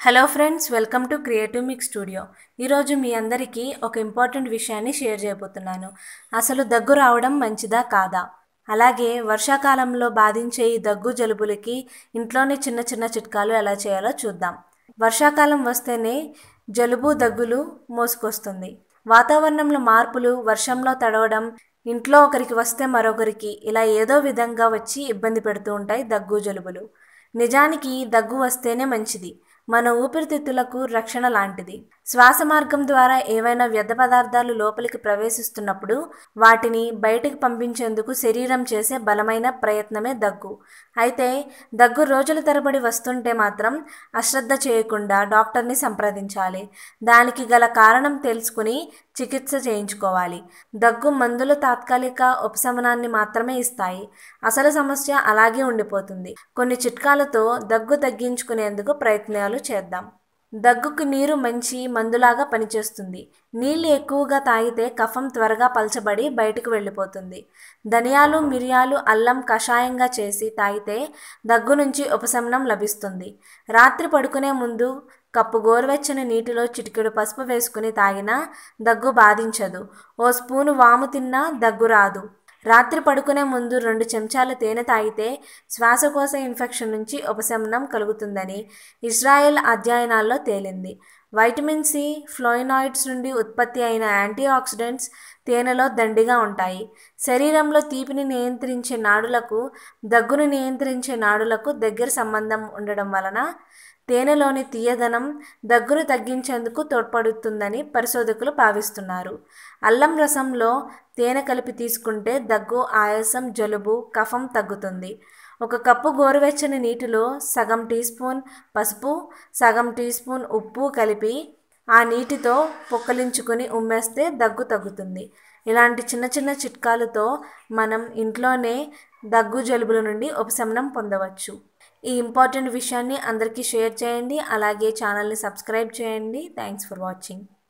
hello friends welcome to creative mix studio ఈరోజు మీ అందరికీ ఒక ఇంపార్టెంట్ విషయాన్ని షేర్ చేయబోతున్నాను అసలు దగ్గు రావడం మంచిదా కాదా అలాగే వర్షాకాలంలో బాధించే ఈ దగ్గు జలుబులకి ఇంట్లోనే చిన్న చిన్న చిట్కాలు ఎలా చేయాలో చూద్దాం వర్షాకాలం వస్తేనే జలుబు దగ్గులు మోసుకొస్తుంది వాతావరణంలో మార్పులు వర్షంలో తడవడం ఇంట్లో ఒకరికి వస్తే మరొకరికి ఇలా ఏదో విధంగా వచ్చి ఇబ్బంది పెడుతూ ఉంటాయి దగ్గు జలుబులు నిజానికి దగ్గు వస్తేనే మంచిది మన ఊపిరితిత్తులకు రక్షణ లాంటిది శ్వాస మార్గం ద్వారా ఏవైనా వ్యర్థ పదార్థాలు లోపలికి ప్రవేశిస్తున్నప్పుడు వాటిని బయటికి పంపించేందుకు శరీరం చేసే బలమైన ప్రయత్నమే దగ్గు అయితే దగ్గు రోజుల తరబడి వస్తుంటే మాత్రం అశ్రద్ధ చేయకుండా డాక్టర్ని సంప్రదించాలి దానికి గల కారణం తెలుసుకుని చికిత్స చేయించుకోవాలి దగ్గు మందులు తాత్కాలిక ఉపశమనాన్ని మాత్రమే ఇస్తాయి అసలు సమస్య అలాగే ఉండిపోతుంది కొన్ని చిట్కాలతో దగ్గు తగ్గించుకునేందుకు ప్రయత్నాలు చేద్దాం దగ్గుకు నీరు మంచి మందులాగా పనిచేస్తుంది నీళ్ళు ఎక్కువగా తాగితే కఫం త్వరగా పలచబడి బయటకు వెళ్ళిపోతుంది ధనియాలు మిరియాలు అల్లం కషాయంగా చేసి తాగితే దగ్గు నుంచి ఉపశమనం లభిస్తుంది రాత్రి పడుకునే ముందు కప్పు గోరువెచ్చని నీటిలో చిటికెడు పసుపు వేసుకుని తాగినా దగ్గు బాధించదు ఓ స్పూను వాము తిన్నా దగ్గు రాదు రాత్రి పడుకునే ముందు రెండు చెంచాల తేనె తాగితే శ్వాసకోశ ఇన్ఫెక్షన్ నుంచి ఉపశమనం కలుగుతుందని ఇజ్రాయెల్ అధ్యయనాల్లో తేలింది వైటమిన్ సి ఫ్లోయినాయిడ్స్ నుండి ఉత్పత్తి అయిన యాంటీ ఆక్సిడెంట్స్ తేనెలో దండిగా ఉంటాయి శరీరంలో తీపిని నియంత్రించే నాడులకు దగ్గును నియంత్రించే నాడులకు దగ్గర సంబంధం ఉండడం వలన తేనెలోని తీయదనం దగ్గును తగ్గించేందుకు తోడ్పడుతుందని పరిశోధకులు భావిస్తున్నారు అల్లం రసంలో తేనె కలిపి తీసుకుంటే దగ్గు ఆయాసం జలుబు కఫం తగ్గుతుంది ఒక కప్పు గోరువెచ్చని నీటిలో సగం టీ స్పూన్ పసుపు సగం టీ స్పూన్ ఉప్పు కలిపి ఆ నీటితో పొక్కలించుకుని ఉమ్మేస్తే దగ్గు తగ్గుతుంది ఇలాంటి చిన్న చిన్న చిట్కాలతో మనం ఇంట్లోనే దగ్గు జలుబుల నుండి ఉపశమనం పొందవచ్చు ఈ ఇంపార్టెంట్ విషయాన్ని అందరికీ షేర్ చేయండి అలాగే ఛానల్ని సబ్స్క్రైబ్ చేయండి థ్యాంక్స్ ఫర్ వాచింగ్